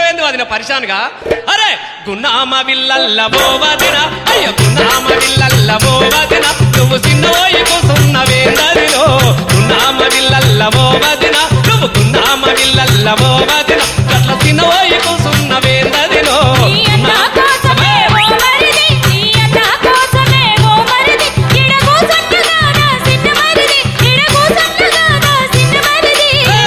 నువ్వేంది వదిన పరిశాన్గా అరే గున్నామ విల్లల్ల ఓ వదిన అయ్యో గున్నామ విల్లల్ల ఓ వదిన నువ్వు చిన్నోయి కూసున్నవేందదిలో గున్నామ విల్లల్ల ఓ వదిన నువ్వు గున్నామ విల్లల్ల ఓ వదిన గట్ల చిన్నోయి కూసున్నవేందదిలో నీ అన్న కోసమే ఓ మరిది నీ అన్న కోసమే ఓ మరిది ఇడ కూసన్నగా నా సిన్న మరిది ఇడ కూసన్నగా నా సిన్న మరిది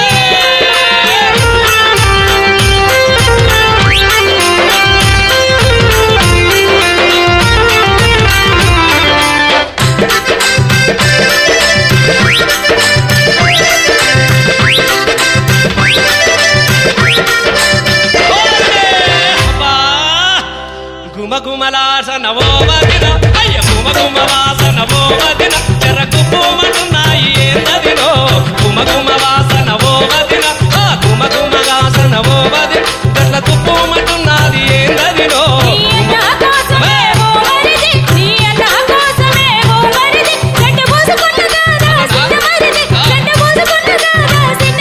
గుమగుమలాసన ఓ వదిన అయ్య గుమగుమ వాసన ఓ వదిన చెరకు పూమటున్నాయి ఏందదిలో గుమగుమ వాసన ఓ వదిన ఆ గుమగుమ వాసన ఓ వదిన గట్ల తుప్పుమటున్నది ఏందదిలో నీ అన్న కోసమే ఓ మరిది నీ అన్న కోసమే ఓ మరిది గడ్డ పోసుకున్నగా నా సిన్న మరిది గడ్డ పోసుకున్నగా నా సిన్న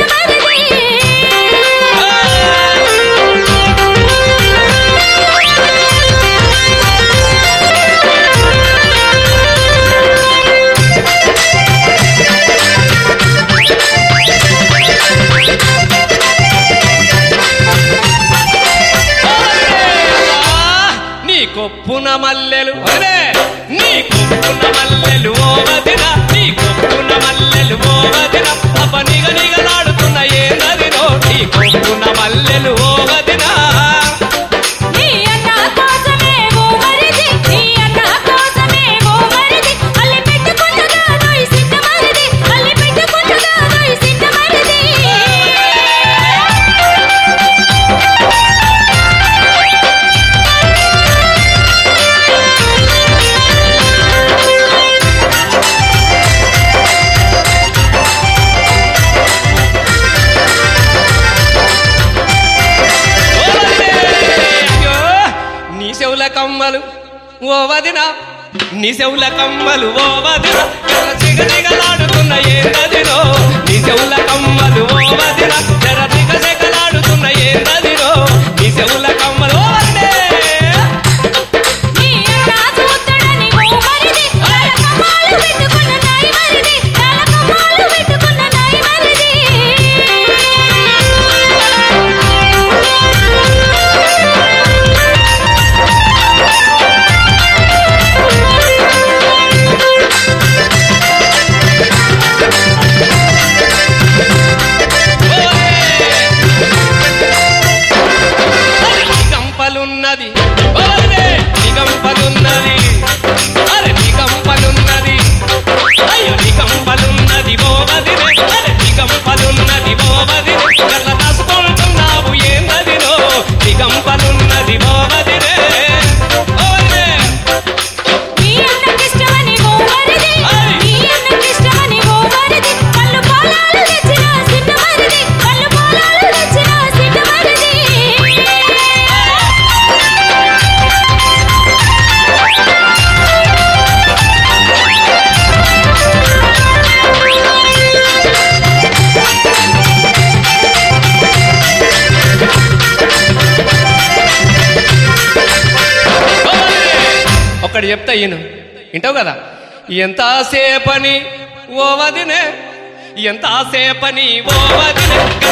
నీ కొప్పున మల్లెలు అరే నీ కొప్పున మల్లెలు ఓ వదిన నీ కొప్పున మల్లెలు ఓ వదిన అప్ప నిగ నిగలాడుతున్న ఏందదిలో నీ కొప్పున మల్లెలు ఓ వదిన నీ అన్న కోసమే ఓ మరిది నీ అన్న కోసమే ఓ మరిది అల్లి పెట్టుకున్నగా నోయి సిన్న మరిది అల్లి పెట్టుకున్నగా నోయి సిన్న మరిది అయ్యో, నీ చెవుల కమ్మలు ఓ వదిన నీ చెవుల కమ్మలు ఓ వదిన ఎర్ర చిగ చిగలాడుతున్న ఏందదినో నీ చెవుల కమ్మలు ఓ వదిన ఎర్ర చిగ చిగలాడుతున్న ఏందదినో నీ చెవుల కమ్మలు ఓ వదినే. నీ అన్న చూత్తడని ఓ మరిది కలకమాలు పెట్టుకున్న నాయి మరిది కలకమాలు పెట్టుకున్న నాయి మరిది అరే నీ గంపలున్నది ఓ వదినే, నీ గంపలున్నది అరే నీ గంపలున్నది అయ్యో నీ గంపలున్నది ఓ వదినే అరే నీ గంపలున్నది ఓ వదినే గట్ల దాచుకుంటున్నావు ఏందదినో నీ గంపలున్నది ఓ వదినే ఓ వదినే నీ అన్నకిష్టమని ఓ మరిది ఆయ్. నీ అన్నకిష్టమని ఓ మరిది కళ్ళు పోలాలు తెచ్చిన సిన్న మరిది కళ్ళు పోలాలు తెచ్చిన సిన్న మరిది ఒక్కటి చెప్తా ఈయన వింటావు కదా ఎంతసేపని ఓ వదినే ఎంతసేపని ఓ వదినే